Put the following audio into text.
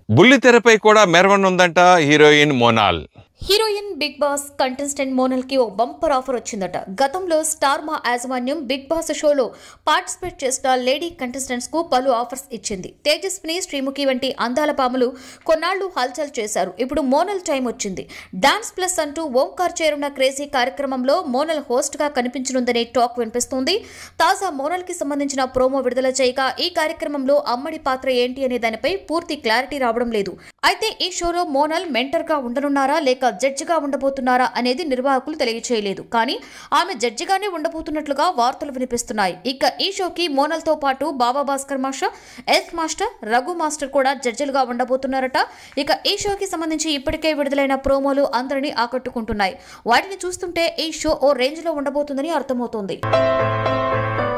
బుల్లితెరపై కూడా మెరవనుందంట heroine Monal heroine big boss contestant Monal కి ఓ బంపర్ ఆఫర్ వచ్చిందట గతంలో స్టార్ మా యాజమాన్యం బిగ్ బాస్ షోలో పార్టిసిపేట్ చేసిన లేడీ కంటెస్టెంట్స్ కు పలు ఆఫర్స్ ఇచ్చింది తేజస్విని శ్రీముఖి వంటి అందాల పాములు కొన్నాళ్లు హల్చల్ చేశారు ఇప్పుడు మోనల్ టైం వచ్చింది డాన్స్ ప్లస్ అంటూ ఓంకార్ చేరున్న క్రేజీ కార్యక్రమంలో మోనల్ హోస్ట్ గా కనిపించనుందనే టాక్ వినిపిస్తుంది తాజా మోనల్ కి సంబంధించిన ప్రోమో విడుదల చేయగా ఈ కార్యక్రమంలో అమ్మడి పాత్ర ఏంటి అనే దానిపై పూర్తి క్లారిటీ రావడం లేదు అయితే ఈ షోలో మోనల్ మెంటర్ గా ఉండనున్నారా లేక జడ్జిగా ఉండబోతున్నారా అనేది నిర్వాహకులు తెలియచేయలేదు కానీ ఆమె జడ్జిగానే ఉండబోతున్నట్లుగా వార్తలు వినిపిస్తున్నాయి ఇక ఈ షోకి మోనల్ తో పాటు Baba Bhaskar master S master Raghu master కూడా జడ్జిలుగా ఉండబోతున్నారట ఇక ఈ షోకి సంబంధించి ఇప్పటికే విడుదలైన ప్రోమోలు అందరినీ ఆకట్టుకుంటున్నాయి వాటిని చూస్తుంటే ఈ షో ఓ రేంజ్ లో ఉండబోతుందని అర్థమవుతోంది